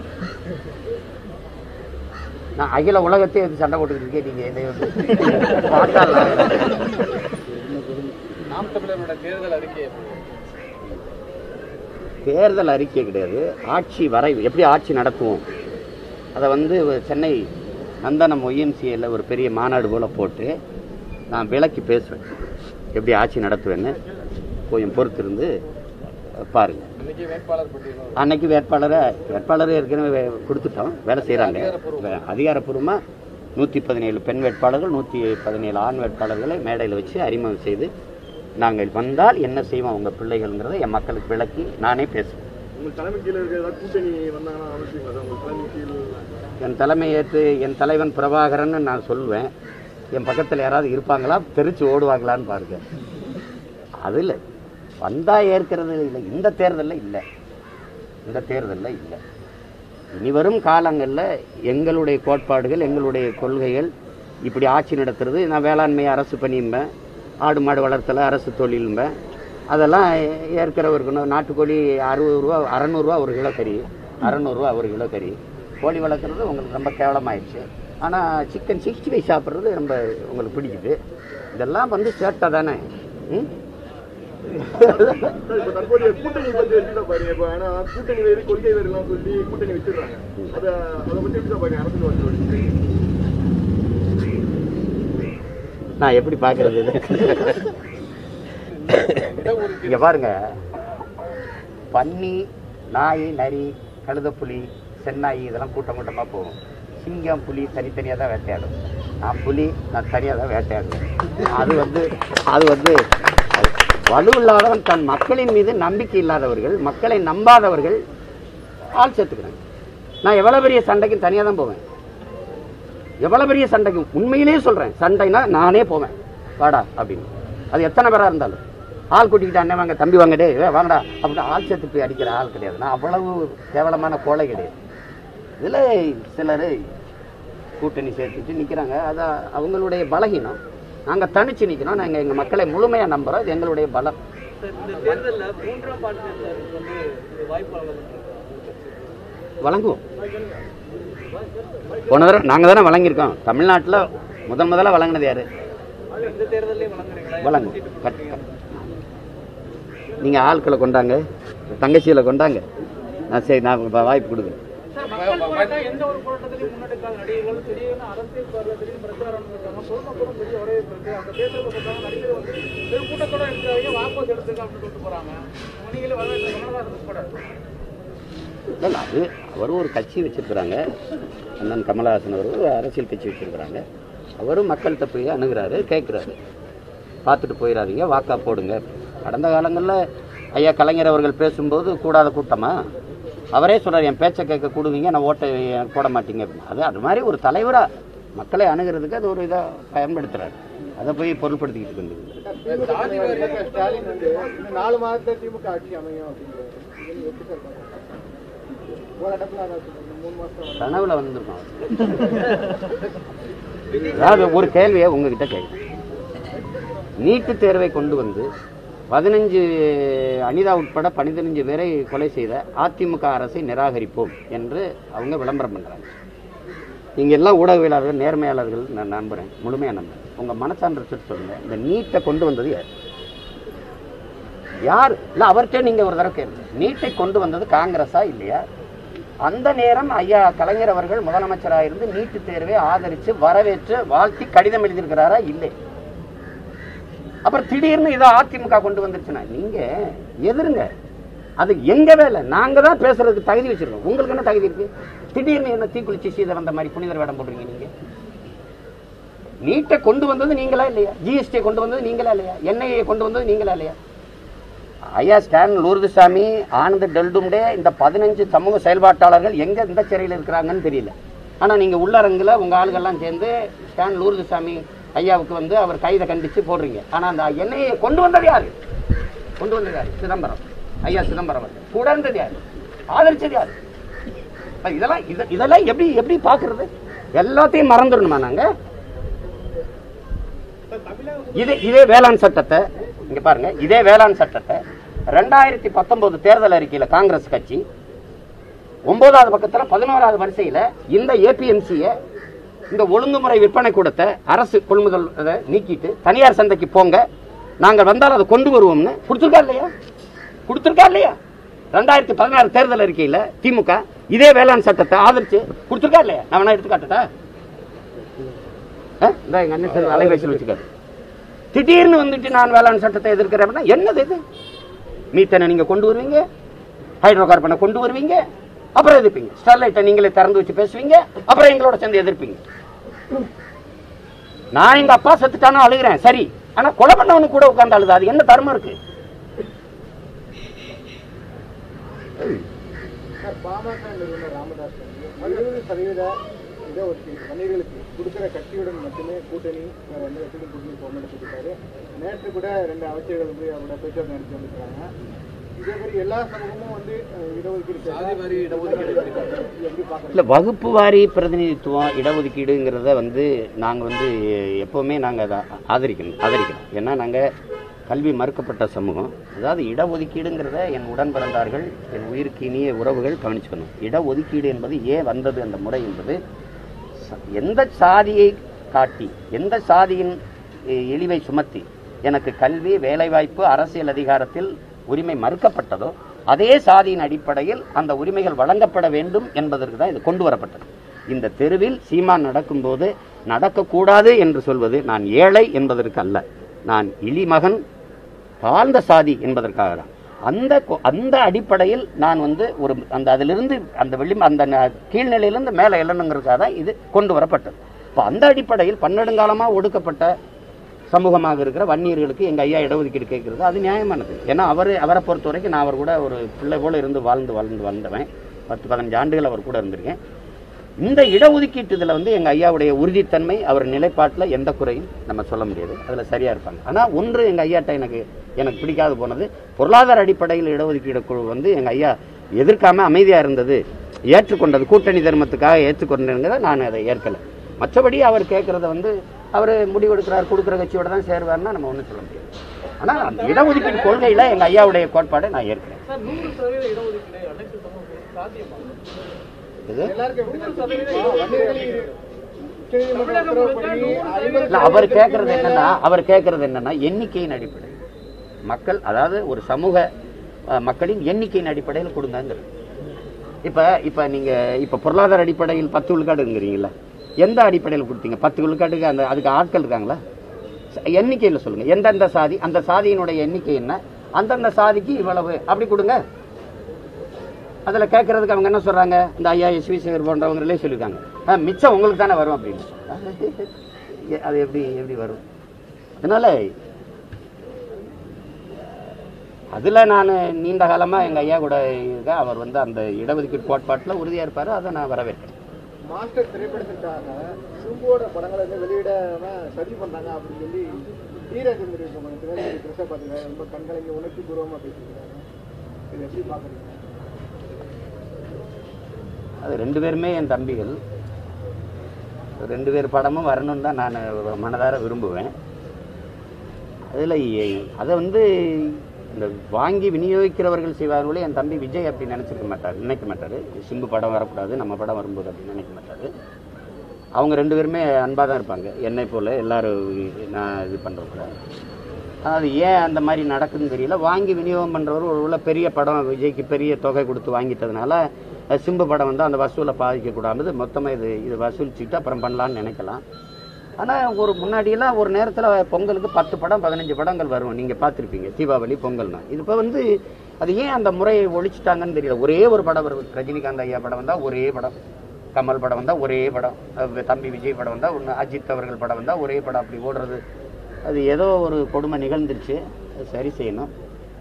நான் அகில உலகத்தையே எடுத்து சண்டை போட்டுக்கிட்டு கேட்டீங்க என்னை வந்து பார்த்தால் நாம் தமிழரோட தேர்தல் அறிக்கை எப்படி? தேர்தல் அறிக்கை கிடையாது ஆட்சி வரைவு எப்படி ஆட்சி நடத்துவோம் அதை வந்து சென்னை நந்தனம் ஒய்எம்சிஏல ஒரு பெரிய மாநாடு போல போட்டு நான் விளக்கி பேசுவேன் எப்படி ஆட்சி நடத்துவேன்னு கொஞ்சம் பொறுத்திருந்து பாருங்க இன்னைக்கு வேட்பாளர் பட்டியலும் அன்னைக்கு வேட்பாளரை வேட்பாளரை ஏற்கனவே வே- கொடுத்துட்டோம் வேலை செய்கிறாங்க அதிகாரப்பூர்வமாக நூற்றி பதினேழு பெண் வேட்பாளர்கள் நூற்றி பதினேழு ஆண் வேட்பாளர்களை மேடையில் வச்சு அறிமுகம் செய்து நாங்கள் வந்தால் என்ன செய்வோம் உங்கள் பிள்ளைகள்ங்கிறத என் மக்களுக்கு விளக்கி நானே பேசுவேன் உங்க தலைமை கீழ இருக்க ஏதாவது கூட்டணி வந்தாங்கன்னா அமைச்சிங்களா சார் உங்க தலைமை கீழ் என் தலைமை ஏற்று என் தலைவன் பிரபாகரன் நான் சொல்லுவேன் என் பக்கத்தில் யாராவது இருப்பாங்களா தெரிச்சு ஓடுவாங்களான்னு பாருங்க அது இல்லை வந்தால் ஏற்கிறது இல்லை இந்த தேர்தலில் இல்லை இந்த தேர்தலில் இல்லை இனி வரும் காலங்களில் எங்களுடைய கோட்பாடுகள் எங்களுடைய கொள்கைகள் இப்படி ஆட்சி நடத்துறது நான் வேளாண்மை அரசு பணியும்பேன் ஆடு மாடு வளர்த்தல அரசு தொழிலும்பேன் அதெல்லாம் ஏற்கிறவருக்கு நாட்டுக்கோழி அறுபது ரூபா அறநூறுவா ஒரு கிலோ கறி அறநூறுவா ஒரு கிலோ கறி கோழி வளர்க்குறது உங்களுக்கு ரொம்ப கேவலமாயிடுச்சு ஆனால் சிக்கன் சிக்ஸ்டி ஃபைவ் சாப்பிட்றது ரொம்ப உங்களுக்கு பிடிக்குது இதெல்லாம் வந்து சேட்டை தானே ம் சார், இப்ப தற்போதைய கூட்டணி பத்தி எப்படி பாருங்க இப்ப ஆனா கூட்டணி வேறு கொள்கை வேறு எல்லாம் சொல்லி கூட்டணி வச்சிடுறாங்க அத அதை பத்தி எப்படி பாருங்க அரசியல்வாதிகள் நான் எப்படி பார்க்கறது இது இங்க பாருங்க பன்னி நாய் நரி கழுதைப்புலி சென்னாய் இதெல்லாம் கூட்டம் கூட்டமா போகும் சிங்கம் புலி தனித்தனியா தான் வேட்டையாடும் நான் புலி நான் தனியா தான் வேட்டையாடுவேன் அது வந்து அது வந்து அது வலு இல்லாதவன் தன் மக்களின் மீது நம்பிக்கை இல்லாதவர்கள் மக்களை நம்பாதவர்கள் ஆள் சேர்த்துக்கிறாங்க நான் எவ்வளவு பெரிய சண்டைக்கும் தனியா தான் போவேன் எவ்வளவு பெரிய சண்டைக்கும் உண்மையிலேயே சொல்றேன் சண்டைனா நானே போவேன் வாடா அப்படின்னு அது எத்தனை பேரா இருந்தாலும் ஆள் கூட்டிக்கிட்டு அண்ணன் வாங்க தம்பி வாங்க டேய் ஏய், வாங்கடா அப்படின்னு ஆள் சேர்த்து போய் அடிக்கிற ஆள் கிடையாது நான் அவ்வளவு கேவலமான கோலை கிடையாது இதுல சிலர் கூட்டணி சேர்த்துட்டு நிக்கிறாங்க அது அவங்களுடைய பலகீனம் நாங்க தனிச்சு நிக்கிறோம் நாங்க எங்க மக்களை முழுமையா நம்புறோம் இது எங்களுடைய பலம் இந்த தேர்தலில் மூன்றாம் பாலினத்தினருக்கு வந்து வாய்ப்பு வழங்கப்பட்டிருக்கு வழங்குவோம் போன தடவை நாங்கள் தானே வழங்கியிருக்கோம் தமிழ்நாட்டில் முதன் முதல்ல வழங்கினது யாரு இந்த தேர்தலே வழங்குறீங்களா வழங்கும் கட் கட். நீங்க ஆட்களை கொண்டாங்க தங்கச்சியில கொண்டாங்க நான் சரி நான் இப்ப வாய்ப்பு கொடுக்குறேன் சார் மக்கள் போராட்டம் எந்த ஒரு போராட்டத்திலையும் முன்னெடுக்காத நடிகர்கள் திடீர்னு அரசியல் பார்வை திடீர்னு பிரச்சாரம் இருக்காங்க பொதுமக்களும் பெரிய வரவேற்பு இருக்கு அந்த பேசுறத பார்த்தாங்க நடிகர் வந்து வெறும் கூட்டத்தோட இருக்கிறவங்க வாபஸ் எடுத்துக்க அப்படின்னு சொல்லிட்டு போறாங்க நீங்களே வரவேற்பு கமலஹாசன் உட்பட இல்லை இல்லை, அது அவரும் ஒரு கட்சி வச்சிருக்கிறாங்க அண்ணன் கமலஹாசன் அவர் ஒரு அரசியல் கட்சி வச்சிருக்கிறாங்க அவரும் மக்கள்கிட்ட போய் அணுகிறாரு கேட்குறாரு பார்த்துட்டு போயிடாதீங்க வாக்கா போடுங்க கடந்த காலங்களில் ஐயா கலைஞர் அவர்கள் பேசும்போது கூடாத கூட்டமா அவரே சொல்றாரு என் பேச்சை கேட்க கூடுவீங்க நான் ஓட்டை எனக்கு போட மாட்டீங்க அப்படின்னு அது அது மாதிரி ஒரு தலைவராக மக்களை அணுகிறதுக்கு அது ஒரு இதாக பயன்படுத்துறாரு அதை போய் பொருள்படுத்திக்கிட்டு இருந்தது ஜாதி வாரியா ஸ்டாலின் வந்து இன்னும் நாலு மாதத்துல திமுக ஆட்சி அமையும் அப்படிங்கிறாரு இது எப்படி சார் பார்க்கணும்? போராட்டத்துல அதான் சொல்றீங்க, மூணு மாசம் வரும். கனவுல வந்திருக்கோம் அதாவது ஒரு கேள்வியை உங்ககிட்ட கேட்கு நீட்டு தேர்வை கொண்டு வந்து பதினஞ்சு அனிதா உட்பட பதினஞ்சு பேரை கொலை செய்த அதிமுக அரசை நிராகரிப்போம் என்று அவங்க விளம்பரம் பண்றாங்க நீங்க எல்லாம் ஊடகவியலாளர்கள் நேர்மையாளர்கள் நான் நம்புறேன் முழுமையா நம்புறேன் உங்க மனசான்று சொல்லி சொல்லுங்க இந்த நீட்டை கொண்டு வந்தது யார் யார் இல்ல அவர்கிட்ட நீங்க ஒரு தடவை கேளுங்க நீட்டை கொண்டு வந்தது காங்கிரஸா இல்லையா அந்த நேரம் ஐயா கலைஞர் அவர்கள் முதலமைச்சராக இருந்து நீட்டு தேர்வை ஆதரித்து வரவேற்று வாழ்த்தி கடிதம் எழுதியிருக்கிறாரா இல்லை அப்புறம் திடீர்னு இதை அதிமுக கொண்டு வந்துருச்சுன்னா நீங்க எதிருங்க அது எங்க வேலை நாங்க தான் பேசுறதுக்கு தகுதி வச்சிருக்கோம் உங்களுக்கு என்ன தகுதி இருக்கு திடீர்னு என்ன தீக்குளிச்சு சீதர் அந்த மாதிரி புனிதர் வேடம் போடுறீங்க நீங்க நீட்டை கொண்டு வந்தது நீங்களா இல்லையா ஜிஎஸ்டி கொண்டு வந்தது நீங்களா இல்லையா என்ஐஏ கொண்டு வந்தது நீங்களா இல்லையா ஐயா ஸ்டான் லூர்துசாமி ஆனந்த டெல்டும்டே இந்த பதினஞ்சு சமூக செயல்பாட்டாளர்கள் எங்க இந்த சிறையில் இருக்கிறாங்கன்னு தெரியல ஆனா நீங்க உள்ளரங்குல உங்க ஆளுகள்லாம் சேர்ந்து ஸ்டான் லூர்துசாமி ஐயாவுக்கு வந்து அவர் கைதை கண்டிச்சு போடுறீங்க ஆனா அந்த எண்ணெயை கொண்டு வந்தது யாரு கொண்டு வந்தது யாரு சிதம்பரம் ஐயா சிதம்பரம் அவர்கள். கூட இருந்தது யாரு ஆதரிச்சது யாரு அப்ப இதெல்லாம் இத- இதெல்லாம் எப்படி எப்படி பாக்குறது எல்லாத்தையும் மறந்துடணுமா நாங்க இதே இதே வேளாண் சட்டத்தை இங்க பாருங்க இதே வேளாண் சட்டத்தை ரெண்டாயிரத்தி பத்தொன்பது தேர்தல் அறிக்கையில காங்கிரஸ் கட்சி ஒன்பதாவது பக்கத்துல பதினோராவது வரிசையில இந்த ஏபிஎம்சிய இந்த ஒழுங்குமுறை விற்பனை கூடத்தை அரசு கொள்முதல் அதை நீக்கிட்டு தனியார் சந்தைக்கு போங்க நாங்கள் வந்தால் அதை கொண்டு வருவோம்னு கொடுத்துருக்கா இல்லையா கொடுத்துருக்கா இல்லையா ரெண்டாயிரத்தி பதினாறு தேர்தல் அறிக்கையில திமுக இதே வேளாண் சட்டத்தை ஆதரிச்சு கொடுத்துருக்கா இல்லையா நான் வேணா எடுத்து காட்டட்டா ஆ? இந்தா எங்க அண்ணன் சார் அலைபேசியில் வச்சுக்காரு திடீர்னு வந்துட்டு நான் வேளாண் சட்டத்தை எதிர்க்கிறேன் அப்படின்னா என்னது இது மீத்தனை நீங்க கொண்டு வருவீங்க ஹைட்ரோ கார்பனை கொண்டு வருவீங்க அப்புறம் எதிர்ப்பீங்க ஸ்டெர்லைட்டை நீங்களே திறந்து வச்சு பேசுவீங்க அப்புறம் எங்களோட சேர்ந்து எதிர்ப்பீங்க நான் எங்க அப்பா செத்துட்டானோ அழுகிறேன் சரி ஆனா கொலை பண்ணவனுக்கு கூட உட்கார்ந்து அழுது அது என்ன தர்மம் இருக்கு சார் பாமக நிறுவனர் ராமதாஸ் வந்து இருபது சதவீத இடஒதுக்கீடு வன்னியர்களுக்கு கொடுக்குற கட்சியுடன் மட்டுமே கூட்டணி வேற எந்த கட்சியும் கூட்டணி போகணும்னு சொல்லிட்டாரு நேற்று கூட ரெண்டு அமைச்சர்கள் வந்து அவரோட பேச்சுவார்த்தை நடத்தி வந்திருக்காங்க இதே மாதிரி எல்லா சமூகமும் வந்து அஹ், இடஒதுக்கீடு சாதி வாரி இடஒதுக்கீடு இது எப்படி பார்க்குறீங்க இல்ல வகுப்பு வாரி பிரதிநிதித்துவம் இடஒதுக்கீடுங்கிறத வந்து நாங்க வந்து எப்பவுமே நாங்க அதை ஆதரிக்கணும் ஆதரிக்கிறோம் ஏன்னா நாங்க கல்வி மறுக்கப்பட்ட சமூகம் அதாவது இடஒதுக்கீடுங்கிறத என் உடன் பிறந்தார்கள் என் உயிருக்கு இனிய உறவுகள் கவனிச்சுக்கணும் இடஒதுக்கீடு என்பது ஏன் வந்தது அந்த முறை என்பது ச- எந்த சாதியை காட்டி எந்த சாதியின் இ- இழிவை சுமத்தி எனக்கு கல்வி வேலைவாய்ப்பு அரசியல் அதிகாரத்தில் உரிமை மறுக்கப்பட்டதோ அதே சாதியின் அடிப்படையில் அந்த உரிமைகள் வழங்கப்பட வேண்டும் என்பதற்கு தான் இது கொண்டு வரப்பட்டது இந்த தெருவில் சீமான் நடக்கும்போது நடக்கக்கூடாது என்று சொல்வது நான் ஏழை என்பதற்கு அல்ல நான் இழிமகன் தாழ்ந்த சாதி என்பதற்காக தான் அந்த கொ- அந்த அடிப்படையில் நான் வந்து ஒரு அந்த அதிலிருந்து அந்த வெளி அந்த ந- கீழ்நிலையிலிருந்து மேலே எழணுங்கிறதுக்காக தான் இது கொண்டு வரப்பட்டது இப்போ அந்த அடிப்படையில் பன்னெடுங்காலமாக ஒடுக்கப்பட்ட சமூகமாக இருக்கிற வன்னியர்களுக்கு எங்கள் ஐயா இடஒதுக்கீடு கேட்கறது அது நியாயமானது ஏன்னா அவர் அவரை பொறுத்த வரைக்கும் நான் அவர் கூட ஒரு பிள்ளை போல இருந்து வாழ்ந்து வாழ்ந்து வந்தவன் பத்து பதினஞ்சு ஆண்டுகள் அவர் கூட இருந்திருக்கேன் இந்த இடஒதுக்கீட்டு இதில் வந்து எங்கள் ஐயாவுடைய உறுதித்தன்மை அவர் நிலைப்பாட்டில் எந்த குறையும் நம்ம சொல்ல முடியாது அதில் சரியாக இருப்பாங்க ஆனால் ஒன்று எங்கள் ஐயாட்ட எனக்கு எனக்கு பிடிக்காது போனது பொருளாதார அடிப்படையில் இடஒதுக்கீடு குழு வந்து எங்கள் ஐயா எதிர்க்காம அமைதியாக இருந்தது ஏற்றுக்கொண்டது கூட்டணி தர்மத்துக்காக ஏற்றுக்கொண்டதுங்கிறத நான் அதை ஏற்கலை மற்றபடி அவர் கேட்குறத வந்து அவர் முடிவெடுக்கிறார் கொடுக்குற கட்சியோட தான் சேருவார்னா நம்ம ஒன்றும் சொல்ல முடியாது ஆனால் அந்த இடஒதுக்கீடு கொள்கையில் எங்கள் ஐயாவுடைய கோட்பாடை நான் ஏற்கிறேன் சார் நூறு சதவீத இடஒதுக்கீடு அனைத்து சமூகங்களுக்கும் சாத்தியமா இது எல்லாருக்கும் எப்படி சார் தெரியுமா? வன்னியர்களுக்கு உச்சநீதிமன்ற உத்தரவுப்படி ஐம்பது இல்ல அவர் கேட்கறது என்னன்னா அவர் கேட்கறது என்னன்னா எண்ணிக்கையின் அடிப்படை மக்கள் அதாவது ஒரு சமூக அஹ், மக்களின் எண்ணிக்கையின் அடிப்படையில் கொடுங்கிறது இப்ப இப்ப நீங்க இப்ப பொருளாதார அடிப்படையில் பத்து விழுக்காடுங்கிறீங்களா எந்த அடிப்படையில் கொடுத்தீங்க பத்து விழுக்காட்டுக்கு அந்த அதுக்கு ஆட்கள் இருக்காங்களா ச- எண்ணிக்கையில சொல்லுங்க எந்தெந்த சாதி அந்த சாதியினுடைய எண்ணிக்கை என்ன அந்தந்த சாதிக்கு இவ்வளவு அப்படி கொடுங்க அதுல கேட்கறதுக்கு அவங்க என்ன சொல்றாங்க இந்த ஐயா எஸ் வி சேகர் போன்றவங்களே சொல்லியிருக்காங்க "ஆ, மிச்சம் உங்களுக்கு தானே வரும் அப்படின்னு எ- அது எப்படி எப்படி வரும் அதனால அதுல நான் நீண்ட காலமா எங்க ஐயா கூட இருக்கேன் அவர் வந்து அந்த இடஒதுக்கீடு கோட்பாட்டுல உறுதியா இருப்பாரு அதை நான் வரவேற்கிறேன் மாஸ்டர் திரைப்படத்திற்காக சிம்புவோட படங்களை வந்து வெளியிடாம சதி பண்றாங்க அப்படின்னு சொல்லி தீராஜன் தெரிவிக்க ட்ரெஸ்ஸை பார்த்துங்க ரொம்ப கண்கலங்கி உணர்ச்சி பூர்வமா பேசியிருக்காங்க இது எப்படி பாக்குறீங்க அது ரெண்டு பேருமே என் தம்பிகள் ரெண்டு பேர் படமும் வரணும்னு தான் நான் மனதார விரும்புவேன் அதில் அதை வந்து இந்த வாங்கி விநியோகிக்கிறவர்கள் செய்வார்களே என் தம்பி விஜய் அப்படி நினச்சிருக்க மாட்டார் நினைக்க மாட்டார் சிம்பு படம் வரக்கூடாது நம்ம படம் வரும்போது அப்படி நினைக்க மாட்டார் அவங்க ரெண்டு பேருமே அன்பாக தான் இருப்பாங்க என்னை போல் எல்லாரும் நான் இது பண்ணுறவங்க அது ஏன் அந்த மாதிரி நடக்குதுன்னு தெரியல வாங்கி விநியோகம் பண்ணுறவர் ஒரு உள்ள பெரிய படம் விஜய்க்கு பெரிய தொகை கொடுத்து வாங்கிட்டதுனால அஹ், சிம்பு படம் வந்து அந்த வசூலை பாதிக்கக்கூடாது மொத்தமாக இது இது வசூலிச்சுட்டு அப்புறம் பண்ணலான்னு நினைக்கலாம் ஆனால் ஒரு முன்னாடியெல்லாம் ஒரு நேரத்தில் பொங்கலுக்கு பத்து படம் பதினஞ்சு படங்கள் வரும் நீங்கள் பார்த்துருப்பீங்க தீபாவளி பொங்கல்னா இது இப்போ வந்து அது ஏன் அந்த முறையை ஒழிச்சிட்டாங்கன்னு தெரியல ஒரே ஒரு படம் வரும் ரஜினிகாந்த் ஐயா படம் வந்தால் ஒரே படம் கமல் படம் வந்தால் ஒரே படம் அஹ் தம்பி விஜய் படம் வந்தால் ஒன்று அஜித் அவர்கள் படம் வந்தால் ஒரே படம் அப்படி ஓடுறது அது ஏதோ ஒரு கொடுமை நிகழ்ந்துருச்சு அது சரி செய்யணும்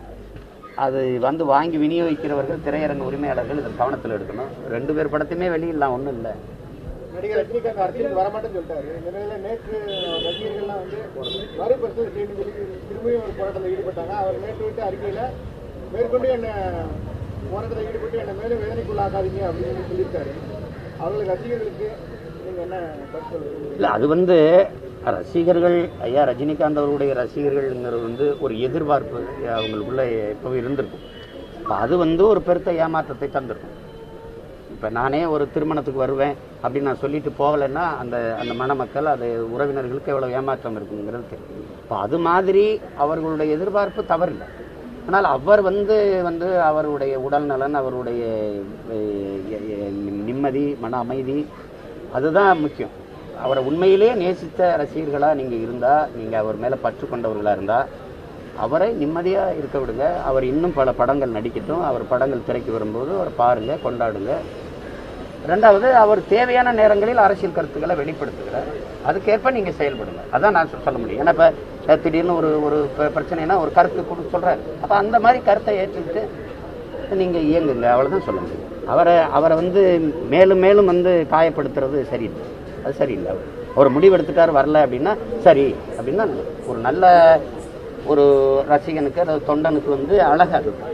அது வந்து வாங்கி விநியோகிக்கிறவர்கள் திரையரங்கு உரிமையாளர்கள் இதை கவனத்தில் எடுக்கணும் ரெண்டு பேர் படத்தையுமே வெளியிடலாம் ஒன்றும் இல்லை நடிகர் ரஜினிகாந்த் அரசியலுக்கு வரமாட்டேன்னு சொல்லிட்டாரு இந்த நிலையில நேற்று ரசிகர்கள்லாம் வந்து மறுபரிசீலனை செய்யணும்னு சொல்லி திரும்பியும் ஒரு போராட்டத்தில் ஈடுபட்டாங்க அவர் நேற்று விட்டு அறிக்கையில மேற்கொண்டு என்ன போராட்டத்தில் ஈடுபட்டு என்னை மேலும் வேதனைக்குள்ளாக்காதீங்க அப்படின்னு சொல்லி சொல்லியிருக்காரு அவர்களுக்கு ரசிகர்களுக்கு நீங்க என்ன கருத்து சொல்லுவீங்க? இல்லை அது வந்து ரசிகர்கள் ஐயா ரஜினிகாந்த் அவர்களுடைய ரசிகர்கள்ங்கிறது வந்து ஒரு எதிர்பார்ப்பு அவங்களுக்குள்ள எப்பவும் இருந்திருக்கும் இப்போ அது வந்து ஒரு பெருத்த ஏமாற்றத்தை தந்திருக்கும் இப்போ நானே ஒரு திருமணத்துக்கு வருவேன் அப்படின்னு நான் சொல்லிட்டு போகலைன்னா அந்த அந்த மணமக்கள் அது உறவினர்களுக்கு எவ்வளோ ஏமாற்றம் இருக்குங்கிறது தெரியும் இப்போ அது மாதிரி அவர்களுடைய எதிர்பார்ப்பு தவறில்லை ஆனால் அவர் வந்து வந்து அவருடைய உடல் நலன் அவருடைய அஹ், எ- எ- நிம்மதி மன அமைதி அதுதான் முக்கியம் அவரை உண்மையிலேயே நேசித்த ரசிகர்களாக நீங்கள் இருந்தால் நீங்கள் அவர் மேலே பற்று கொண்டவர்களாக இருந்தால் அவரை நிம்மதியாக இருக்க விடுங்க அவர் இன்னும் பல படங்கள் நடிக்கட்டும் அவர் படங்கள் திரைக்கு வரும்போது அவர் பாருங்க கொண்டாடுங்க ரெண்டாவது அவர் தேவையான நேரங்களில் அரசியல் கருத்துக்களை வெளிப்படுத்துகிறார் அதுக்கேற்ப நீங்கள் செயல்படுங்க அதான் நான் சொ- சொல்ல முடியும் ஏன்னா இப்போ திடீர்னு ஒரு ஒரு ப- பிரச்சனைனா ஒரு கருத்து கொடு சொல்கிறார் அப்போ அந்த மாதிரி கருத்தை ஏற்றுக்கிட்டு நீங்கள் இயங்குங்க அவ்வளோதான் சொல்ல முடியும் அவரை அவரை வந்து மேலும் மேலும் வந்து காயப்படுத்துறது சரியில்லை அது சரியில்லை அவர் ஒரு முடிவு எடுத்துட்டார் வரல அப்படின்னா சரி அப்படின்னா ஒரு நல்ல ஒரு ரசிகனுக்கு அல்லது தொண்டனுக்கு வந்து அழகா இருக்கும்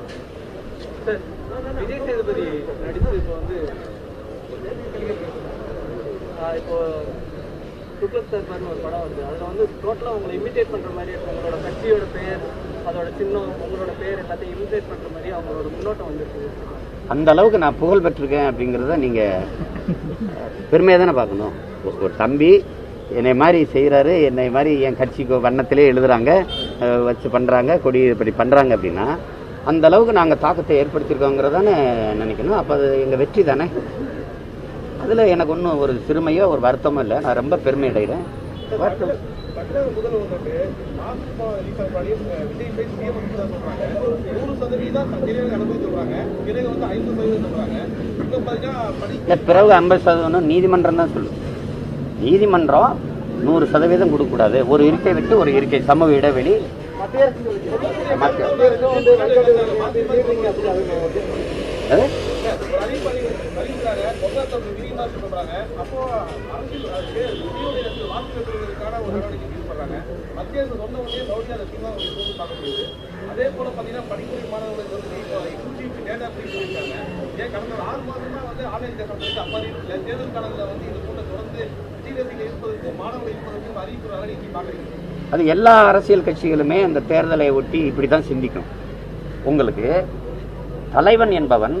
சார் விஜய் சேதுபதி நடித்து இப்போ வந்து ஆஹ் இப்போ துக்ளக் தர்பார்னு ஒரு படம் வருது அதில் வந்து டோட்டலாக உங்களை இமிட்டேட் பண்ணுற மாதிரி இருக்கு உங்களோட கட்சியோட பெயர் அதோட சின்னம் உங்களோட பெயர் எல்லாத்தையும் இமிட்டேட் பண்ணுற மாதிரி அவங்களோட முன்னோட்டம் வந்துருக்கு அந்த அளவுக்கு நான் புகழ் பெற்றிருக்கேன் அப்படிங்கிறத நீங்கள் பெருமையாக தானே பார்க்கணும் ஒரு- ஒரு தம்பி என்னை மாதிரி செய்கிறாரு என்னை மாதிரி என் கட்சிக்கு வண்ணத்திலே எழுதுறாங்க அஹ் வச்சு பண்ணுறாங்க கொடி இப்படி பண்ணுறாங்க அப்படின்னா அந்த அளவுக்கு நாங்கள் தாக்கத்தை ஏற்படுத்தியிருக்கோங்கிறதானே நினைக்கணும் அப்போ அது எங்கள் வெற்றி தானே அதில் எனக்கு ஒன்றும் ஒரு சிறுமையோ ஒரு வருத்தமோ இல்லை நான் ரொம்ப பெருமை அடைகிறேன் வருத்தம் தமிழக முதல்வர் வந்து மாஸ்டர் படம் ரிலீஸ் ஆகிய விஜய் போய் சிஎம் தான் சொல்றாங்க நூறு சதவீதம் திரையரங்க அனுமதி சொல்றாங்க திரையரங்க வந்து ஐம்பது சதவீதம் சொல்றாங்க இப்போ பார்த்தீங்கன்னா படி இல்லை பிறகு ஐம்பது சதவீதம் நீதிமன்றம் தான் சொல்லும் நீதிமன்றம் நூறு சதவீதம் கொடுக்கக்கூடாது ஒரு இருக்கை விட்டு ஒரு இருக்கை சமூக இடைவெளி மத்திய அரசு சொல்லிச்சு மற்ற- மத்திய அரசும் வந்து நடுக்கடை மீறிங்க அப்படி அது அது அறிவிப்பு அறிவிக்கிறாங்க பொருளாதார விரிவாக சொல்றாங்க அப்போ அரசியல் அதுக்கு விதியோடைய வாக்கு பெறுவதற்கான ஒரு நடவடிக்கை யூஸ் பண்றாங்க மத்திய அரசு சொன்ன உடனே சவுதியா அந்த தீர்மானம் வந்து பார்க்க முடியுது அதே போல பார்த்தீங்கன்னா படிப்புரை மாணவர்களுக்கு வந்து இப்போ யூஜிபி டேட்டா ஃப்ரீ சொல்லியிருக்காங்க ஏன் கடந்த ஒரு ஆறு மாதமா வந்து ஆன்லைன் டேட்டா வந்து அப்பாரி இல்லை தேர்தல் காலங்களில் வந்து இது போன்ற தொடர்ந்து விஜய் ரசிகர்கள் இருப்பதற்கு மாணவர்கள் இருப்பதற்கு ஒரு அறிவிப்பு வர நீங்க பார்க்குறீங்க அது எல்லா அரசியல் கட்சிகளுமே அந்த தேர்தலை ஒட்டி இப்படி தான் சிந்திக்கும் உங்களுக்கு தலைவன் என்பவன்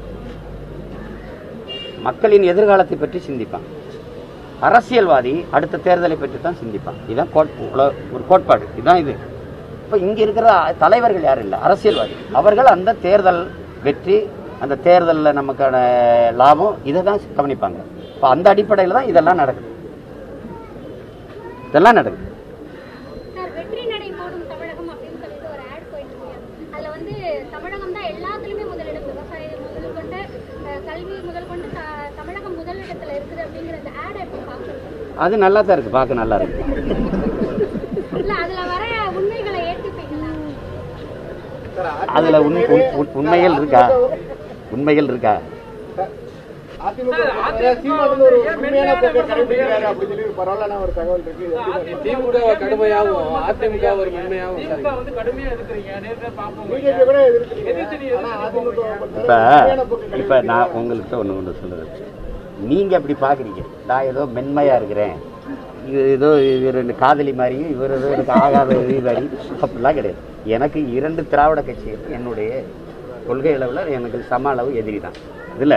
மக்களின் எதிர்காலத்தை பற்றி சிந்திப்பான் அரசியல்வாதி அடுத்த தேர்தலை பற்றி தான் சிந்திப்பான் இதுதான் கோட் உல- ஒரு கோட்பாடு இதுதான் இது இப்போ இங்கே இருக்கிற தலைவர்கள் யாரும் இல்லை அரசியல்வாதி அவர்கள் அந்த தேர்தல் வெற்றி அந்த தேர்தலில் நமக்கான லாபம் இதை தான் கவனிப்பாங்க இப்போ அந்த அடிப்படையில் தான் இதெல்லாம் நடக்குது இதெல்லாம் நடக்குது சார் வெற்றி நடை போடும் தமிழகம் அப்படின்னு சொல்லிட்டு ஒரு ஆட் போயிட்டு இருக்கு அதுல வந்து தமிழகம் தான் எல்லாத்துலயுமே முதலிடம் விவசாயம் முதல் கொண்டு அஹ், கல்வி முதல் கொண்டு த- தமிழகம் முதலிடத்துல இருக்குது அப்படிங்கிற அந்த ஆட் எப்படி பாக்குறது அது நல்லா தான் இருக்குது பார்க்க நல்லா இருக்கு இல்ல அதுல வர உண்மைகளை ஏற்றுப்பீங்களா அதில் உண் உண்- உண்- உண்மைகள் இருக்கா உண்மைகள் இருக்கா அதிமுக சீமான் வந்து ஒரு உண்மையான போக்கை கடைபிடிக்கிறாரு அப்படின்னு சொல்லி ஒரு பரவாயில்லான ஒரு தகவல் இருக்கு இது எப்படி பாக்குறீங்க? திமுக கடுமையாகவும் அதிமுக ஒரு மென்மையாகவும் திமுக சரி வந்து கடுமையா எதிர்க்கிறீங்க நேரடியா பார்ப்போம் பிஜேபி கூட எதிர்க்கிறீங்க எதிர்த்து நீ ஆனா அதிமுக வை பொறுத்தவரை இப்போ உண்மையான போக்கை இப்போ கடைபிடிக்கிறாரு. நான் உங்கள்கிட்ட ஒன்று ஒன்று சொல்லுறேன் நீங்கள் அப்படி பார்க்குறீங்க நான் ஏதோ மென்மையாக இருக்கிறேன் இது ஏதோ இது ரெண்டு காதலி மாதிரியும் இவர் ஏதோ எனக்கு ஆகாத இது மாதிரி அப்படிலாம் கிடையாது எனக்கு இரண்டு திராவிட கட்சிகள் என்னுடைய கொள்கை அளவில் எனக்கு சம அளவு எதிரி தான் இதில்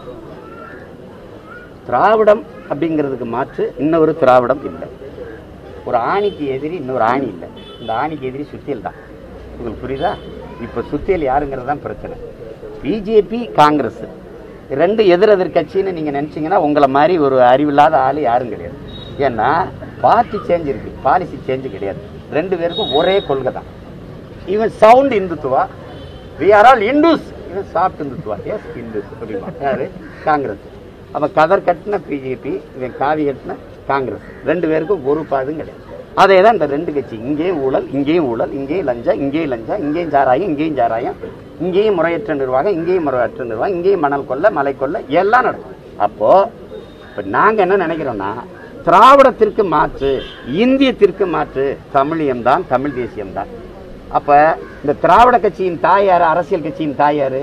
திராவிடம் அப்படிங்கிறதுக்கு மாற்று இன்னொரு திராவிடம் இல்லை ஒரு ஆணிக்கு எதிரி இன்னொரு ஆணி இல்லை இந்த ஆணிக்கு எதிரி சுத்தியல் தான் உங்களுக்கு புரியுதா இப்போ சுத்தியல் யாருங்கிறது தான் பிரச்சனை பிஜேபி காங்கிரஸ் ரெண்டு எதிரெதிர் கட்சின்னு நீங்கள் நினச்சிங்கன்னா உங்களை மாதிரி ஒரு அறிவில்லாத ஆள் யாரும் கிடையாது ஏன்னா பார்ட்டி சேஞ்ச் இருக்கு பாலிசி சேஞ்சு கிடையாது ரெண்டு பேருக்கும் ஒரே கொள்கை தான் இவன் sound Hindutva we are all Hindus இவன் சாஃப்ட் இந்துத்துவா எஸ் இந்துஸ் அப்படிமா யாரு காங்கிரஸ் அப்போ கதர் கட்டின பிஜேபி இவன் காவி கட்டின காங்கிரஸ் ரெண்டு பேருக்கும் ஒரு பாதும் கிடையாது அதே தான் இந்த ரெண்டு கட்சி இங்கேயும் ஊழல் இங்கேயும் ஊழல் இங்கேயும் லஞ்சம் இங்கேயும் லஞ்சம் இங்கேயும் சாராயம் இங்கேயும் சாராயம் இங்கேயும் முறையற்ற நிர்வாகம் இங்கேயும் முறையற்ற நிர்வாகம் இங்கேயும் மணல் கொள்ள மலை கொள்ள எல்லாம் நடக்கும் அப்போ இப்போ நாங்கள் என்ன நினைக்கிறோம்னா திராவிடத்திற்கு மாற்று இந்தியத்திற்கு மாற்று தமிழியம் தான் தமிழ் தேசியம் தான் அப்போ இந்த திராவிட கட்சியின் தாய் யாரு அரசியல் கட்சியின் தாய் யாரு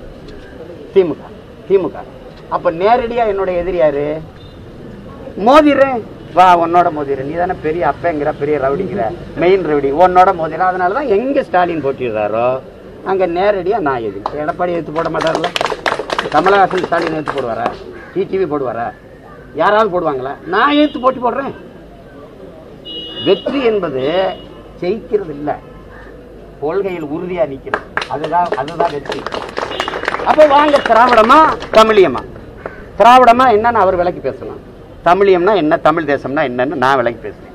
திமுக திமுக அப்ப நேரடியா என்னோட எதிரி யாரு மோதிடுறேன் வா உன்னோட மோதிடுறேன் நீ தானே பெரிய அப்பங்கிற பெரிய ரவுடிங்கிற மெயின் ரவுடி உன்னோட மோதிடுறேன் அதனால தான் எங்க ஸ்டாலின் போட்டிடுறாரோ அங்க நேரடியா நான் எதிரி எடப்பாடி எடுத்து போட மாட்டார்ல கமலஹாசன் ஸ்டாலின் எடுத்து போடுவாரா டிடிவி போடுவாரா யாராவது போடுவாங்களா நான் எடுத்து போட்டி போடுறேன் வெற்றி என்பது ஜெயிக்கிறது இல்லை கொள்கையில் உறுதியா நிக்கிறது அதுதான் அதுதான் வெற்றி அப்போ வாங்க திராவிடமா தமிழியமா திராவிடமா என்னன்னு அவர் விலைக்கு பேசலாம் தமிழியம்னா என்ன தமிழ் தேசம்னா என்னன்னு நான் விலைக்கு பேசுறேன்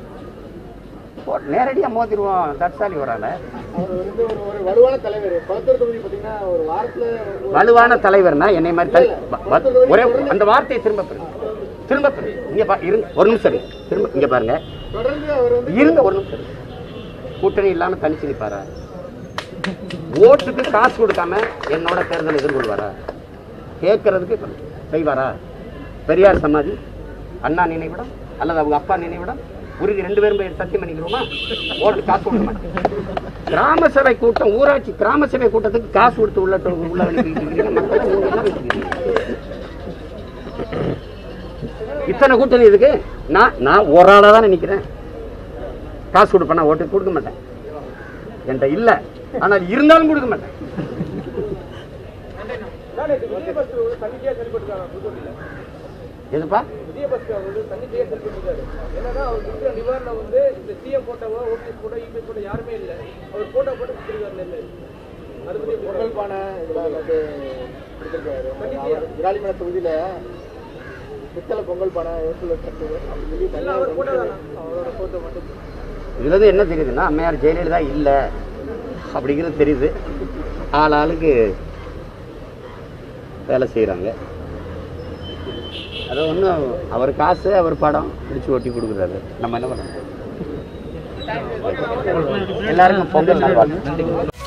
போ- நேரடியா மோதிடுவோம் தட்சாலி வரால அவர் வந்து ஒரு ஒரு வலுவான தலைவர் குளத்தூர் தொகுதி பாத்தீங்கன்னா ஒரு வாரத்துல ஒரு- வலுவான தலைவர்னா என்னை மாதிரி தனி- வ- வ- ஒரே அந்த வார்த்தையை திரும்ப பெறுங்க திரும்ப பெறுங்க இங்க பா இருங்க ஒரு நிமிஷம் இருங்க. திரும்ப இங்க பாருங்க தொடர்ந்து அவர் வந்து இருங்க ஒரு நிமிஷம் இருங்க. கூட்டணி இல்லாம தனிச்சு நிப்பாரா ஓட்டுக்கு காசு கொடுக்காம என்னோட தேர்தல் எதிர்கொள்வாரா கேட்கறதுக்கு செய்வாரா பெரியார் சமாதி அண்ணா நினைவிடம் அல்லது அவங்க அப்பா நினைவிடம் உறுதி ரெண்டு பேரும் போய் சத்தியம் பண்ணிக்கிறோமா ஓட்டு காசு கொடுக்க மாட்டேன் கிராம சபை கூட்டம் ஊராட்சி கிராம சபை கூட்டத்துக்கு காசு கொடுத்து உள்ள உள்ள அனுப்பிட்டு இருக்கீங்க. மக்களை நீங்க என்ன வச்சுக்கிறீங்க? இத்தனை கூட்டணி இதுக்கு நான் நான் ஒரு ஆளாக தான் நிற்கிறேன் காசு கொடுப்பேன் ஓட்டு கொடுக்க மாட்டேன் என்கிட்ட இல்லை ஆனால் இருந்தாலும் கொடுக்க மாட்டேன் விஜயபாஸ்கர் வந்து தன்னிச்சையா செயல்பட்டுருக்காங்க புதுக்கோட்டையில எதுப்பா விஜயபாஸ்கர் வந்து தன்னிச்சையா செயல்பட்டுருக்காரு என்னன்னா அவர் கொடுக்குற நிவாரணம் வந்து இந்த சிஎம் போட்டோவோ ஓபிஎஸ் போட்டோ இபிஎஸ் போட்டோ யாருமே இல்லை அவர் போட்டோ போட்டு கொடுத்துருக்காரு நெல் அது பத்தி எப்படி பொங்கல் பானை இதெல்லாம் வந்து கொடுத்திருக்காரு அவர் விராலிமலை தொகுதியில பித்தளை பொங்கல் பானை ஏற்றுல தட்டு அப்படின்னு சொல்லி எல்லாம் அவர் போட்டோ தானா அவரோட போட்டோ மட்டும் இதுல இருந்து என்ன தெரியுதுன்னா அம்மையார் ஜெயலலிதா இல்லை அப்படிங்கிறது தெரியுது ஆள் ஆளுக்கு வேலை செய்கிறாங்க அது ஒன்றும் அவர் காசு அவர் படம் பிடிச்சி ஒட்டி கொடுக்குறாரு நம்ம என்ன பண்ண முடியும் எல்லாருக்கும் பொங்கல் நல்வாழ்த்து